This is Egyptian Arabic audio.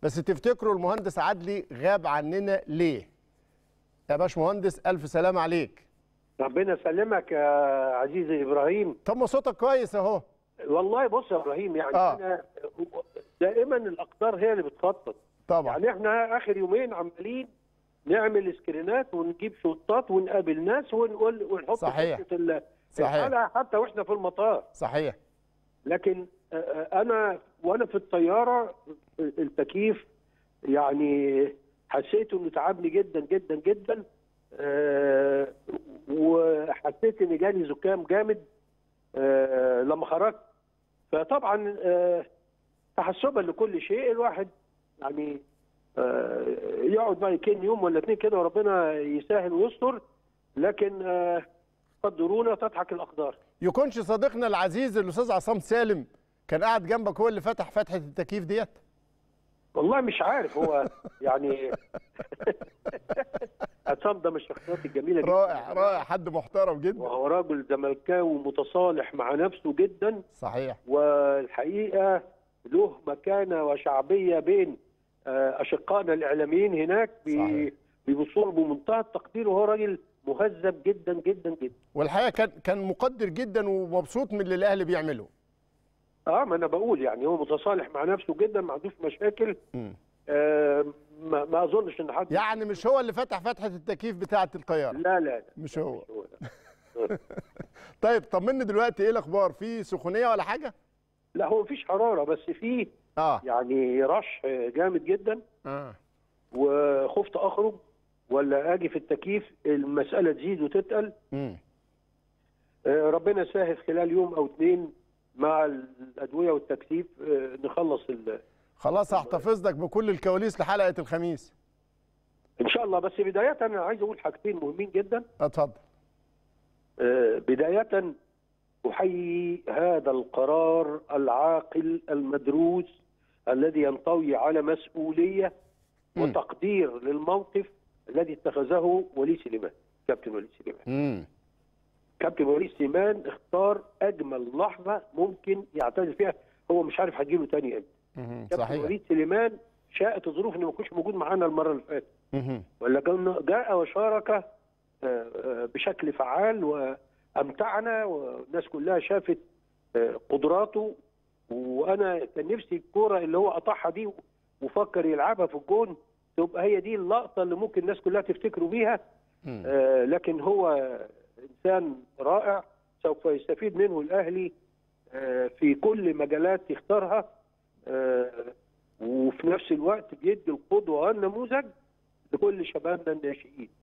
بس تفتكروا المهندس عدلي غاب عننا ليه يا باشمهندس الف سلام عليك ربنا يسلمك يا عزيزي ابراهيم طب ما صوتك كويس اهو والله بص يا ابراهيم يعني آه. انا دائما الاقدار هي اللي بتخطط طبعا يعني احنا اخر يومين عمالين نعمل سكرينات ونجيب شوطات ونقابل ناس ونقول ونحط صحيح. خطة ال- صحيح. الحلقه حتى واحنا في المطار صحيح لكن آه، آه، انا وانا في الطياره التكييف يعني حسيت انه تعبني جدا جدا جدا آه، وحسيت ان جالي زكام جامد آه، لما خرجت فطبعا آه، تحسبا لكل شيء الواحد يعني آه، يقعد بقى يكن يوم ولا اتنين كده وربنا يسهل ويستر لكن آه، قدرونا تضحك الاقدار يكونش صديقنا العزيز الاستاذ عصام سالم كان قاعد جنبك هو اللي فتح فتحه التكييف ديت والله مش عارف هو يعني عصام ده من الشخصيات الجميله جدا رائع رائع حد محترم جدا وهو راجل زملكاوي متصالح مع نفسه جدا صحيح والحقيقه له مكانه وشعبيه بين آه، اشقائنا الاعلاميين هناك صحيح. بي- بيبصوا له بمنتهى التقدير وهو راجل مهذب جدا جدا جدا والحقيقه كان كان مقدر جدا ومبسوط من اللي الاهلي بيعمله اه ما انا بقول يعني هو متصالح مع نفسه جدا ما عندوش مشاكل مم. آه ما, ما اظنش ان حد يعني مش هو اللي فتح فتحه التكييف بتاعه الطياره لا لا لا مش هو مش هو لا. طيب طمني دلوقتي ايه الاخبار في سخونيه ولا حاجه لا هو مفيش حراره بس في اه يعني رش جامد جدا اه وخفت اخرج ولا اجي في التكييف المساله تزيد وتتقل امم آه، ربنا يسهل خلال يوم او اثنين مع الادويه والتكثيف آه، نخلص ال- خلاص هحتفظ لك بكل الكواليس لحلقه الخميس ان شاء الله بس بدايه انا عايز اقول حاجتين مهمين جدا اتفضل آه، بدايه احيي هذا القرار العاقل المدروس الذي ينطوي على مسؤوليه مم. وتقدير للموقف الذي اتخذه وليد سليمان كابتن وليد سليمان امم كابتن وليد سليمان اختار اجمل لحظه ممكن يعتزل فيها هو مش عارف هتجيله تاني امتى مهم. كابتن صحيح وليد سليمان شاءت الظروف انه ما يكونش موجود معانا المره اللي فاتت مهم. ولا كان جاء وشارك آه، آه، بشكل فعال وامتعنا والناس كلها شافت آه، قدراته وانا كان نفسي الكوره اللي هو قطعها دي وفكر يلعبها في الجون تبقى هي دي اللقطه اللي ممكن الناس كلها تفتكروا بيها مم. آه، لكن هو انسان رائع سوف يستفيد منه الاهلي آه، في كل مجالات يختارها آه، وفي نفس الوقت بيدي القدوه والنموذج لكل شبابنا الناشئين